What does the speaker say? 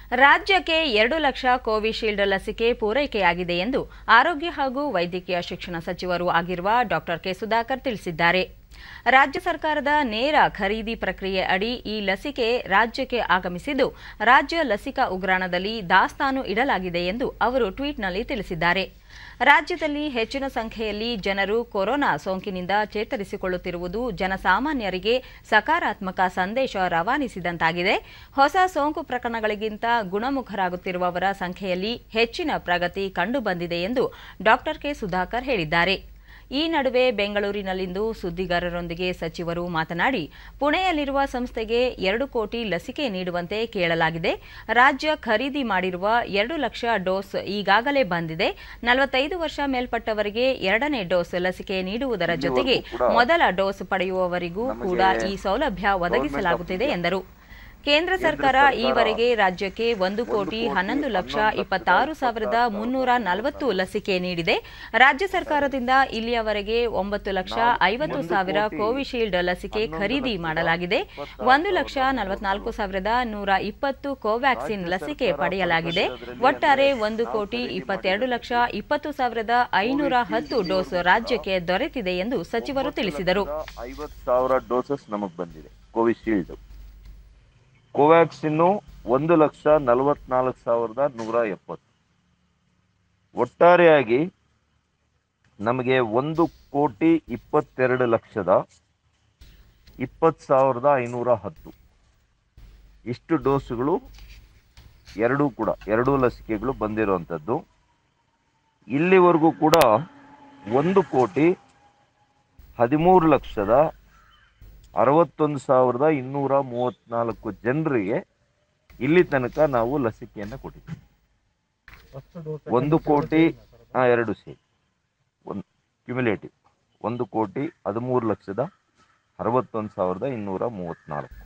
ರಾಜ್ಯಕ್ಕೆ ಎರಡು ಲಕ್ಷ ಕೋವಿಶೀಲ್ಡ್ ಲಸಿಕೆ ಪೂರೈಕೆಯಾಗಿದೆ ಎಂದು ಆರೋಗ್ಯ ಹಾಗೂ ವೈದ್ಯಕೀಯ ಶಿಕ್ಷಣ ಸಚಿವರು ಆಗಿರುವ ಡಾ ಕೆ ಸುಧಾಕರ್ ತಿಳಿಸಿದ್ದಾರೆ ರಾಜ್ಯ ಸರ್ಕಾರದ ನೇರ ಖರೀದಿ ಪ್ರಕ್ರಿಯೆ ಅಡಿ ಈ ಲಸಿಕೆ ರಾಜ್ಯಕ್ಕೆ ಆಗಮಿಸಿದ್ದು ರಾಜ್ಯ ಲಸಿಕಾ ಉಗ್ರಾಣದಲ್ಲಿ ದಾಸ್ತಾನು ಇಡಲಾಗಿದೆ ಎಂದು ಅವರು ಟ್ವೀಟ್ನಲ್ಲಿ ತಿಳಿಸಿದ್ದಾರೆ ರಾಜ್ಯದಲ್ಲಿ ಹೆಚ್ಚಿನ ಸಂಖ್ಯೆಯಲ್ಲಿ ಜನರು ಕೊರೋನಾ ಸೋಂಕಿನಿಂದ ಚೇತರಿಸಿಕೊಳ್ಳುತ್ತಿರುವುದು ಜನಸಾಮಾನ್ಯರಿಗೆ ಸಕಾರಾತ್ಮಕ ಸಂದೇಶ ರವಾನಿಸಿದಂತಾಗಿದೆ ಹೊಸ ಸೋಂಕು ಪ್ರಕರಣಗಳಿಗಿಂತ ಗುಣಮುಖರಾಗುತ್ತಿರುವವರ ಸಂಖ್ಯೆಯಲ್ಲಿ ಹೆಚ್ಚಿನ ಪ್ರಗತಿ ಕಂಡುಬಂದಿದೆ ಎಂದು ಡಾ ಕೆ ಸುಧಾಕರ್ ಹೇಳಿದ್ದಾರೆ ಈ ನಡುವೆ ಬೆಂಗಳೂರಿನಲ್ಲಿಂದು ಸುದ್ದಿಗಾರರೊಂದಿಗೆ ಸಚಿವರು ಮಾತನಾಡಿ ಪುಣೆಯಲ್ಲಿರುವ ಸಂಸ್ಥೆಗೆ ಎರಡು ಕೋಟಿ ಲಸಿಕೆ ನೀಡುವಂತೆ ಕೇಳಲಾಗಿದೆ ರಾಜ್ಯ ಖರೀದಿ ಮಾಡಿರುವ ಎರಡು ಲಕ್ಷ ಡೋಸ್ ಈಗಾಗಲೇ ಬಂದಿದೆ ನಲವತ್ತೈದು ವರ್ಷ ಮೇಲ್ಪಟ್ಟವರಿಗೆ ಎರಡನೇ ಡೋಸ್ ಲಸಿಕೆ ನೀಡುವುದರ ಜೊತೆಗೆ ಮೊದಲ ಡೋಸ್ ಪಡೆಯುವವರಿಗೂ ಕೂಡ ಈ ಸೌಲಭ್ಯ ಒದಗಿಸಲಾಗುತ್ತಿದೆ ಎಂದರು ಕೇಂದ್ರ ಸರ್ಕಾರ ಈವರೆಗೆ ರಾಜ್ಯಕ್ಕೆ ಒಂದು ಕೋಟಿ ಹನ್ನೊಂದು ಲಕ್ಷ ಇಪ್ಪತ್ತಾರು ಸಾವಿರದ ಮುನ್ನೂರ ನಲವತ್ತು ಲಸಿಕೆ ನೀಡಿದೆ ರಾಜ್ಯ ಸರ್ಕಾರದಿಂದ ಇಲ್ಲಿಯವರೆಗೆ ಒಂಬತ್ತು ಲಕ್ಷ ಐವತ್ತು ಸಾವಿರ ಕೋವಿಶೀಲ್ಡ್ ಲಸಿಕೆ ಖರೀದಿ ಮಾಡಲಾಗಿದೆ ಒಂದು ಲಕ್ಷ ನಲವತ್ನಾಲ್ಕು ಸಾವಿರದ ನೂರ ಇಪ್ಪತ್ತು ಕೋವ್ಯಾಕ್ಸಿನ್ ಲಸಿಕೆ ಪಡೆಯಲಾಗಿದೆ ಒಟ್ಟಾರೆ ಒಂದು ಕೋಟಿ ಇಪ್ಪತ್ತೆರಡು ಲಕ್ಷ ಇಪ್ಪತ್ತು ಸಾವಿರದ ಐನೂರ ಹತ್ತು ಡೋಸ್ ರಾಜ್ಯಕ್ಕೆ ದೊರೆತಿದೆ ಎಂದು ಸಚಿವರು ತಿಳಿಸಿದರು ಐವತ್ತು ಸಾವಿರ ಡೋಸಸ್ ನಮಗ್ ಬಂದಿದೆ ಕೋವಿಶೀಲ್ಡ್ ಕೋವ್ಯಾಕ್ಸಿನ್ ಒಂದು ಲಕ್ಷ ನಲವತ್ನಾಲ್ಕು ಸಾವಿರದ ನೂರ ಎಪ್ಪತ್ತು ಒಟ್ಟಾರೆಯಾಗಿ ನಮಗೆ ಒಂದು ಕೋಟಿ ಇಪ್ಪತ್ತೆರಡು ಲಕ್ಷದ ಇಪ್ಪತ್ತು ಸಾವಿರದ ಐನೂರ ಹತ್ತು ಇಷ್ಟು ಡೋಸ್ಗಳು ಎರಡೂ ಕೂಡ ಎರಡೂ ಲಸಿಕೆಗಳು ಬಂದಿರುವಂಥದ್ದು ಇಲ್ಲಿವರೆಗೂ ಕೂಡ ಒಂದು ಕೋಟಿ ಹದಿಮೂರು ಲಕ್ಷದ ಅರವತ್ತೊಂದು ಸಾವಿರದ ಇನ್ನೂರ ಮೂವತ್ನಾಲ್ಕು ಜನರಿಗೆ ಇಲ್ಲಿ ತನಕ ನಾವು ಲಸಿಕೆಯನ್ನು ಕೊಟ್ಟಿದ್ದೀವಿ ಒಂದು ಕೋಟಿ ಆ, ಎರಡು ಸೇರಿ ಒಂದು ಕ್ಯುಮುಲೇಟಿವ್ ಒಂದು ಕೋಟಿ ಹದಿಮೂರು ಲಕ್ಷದ ಅರವತ್ತೊಂದು ಸಾವಿರದ ಇನ್ನೂರ ಮೂವತ್ನಾಲ್ಕು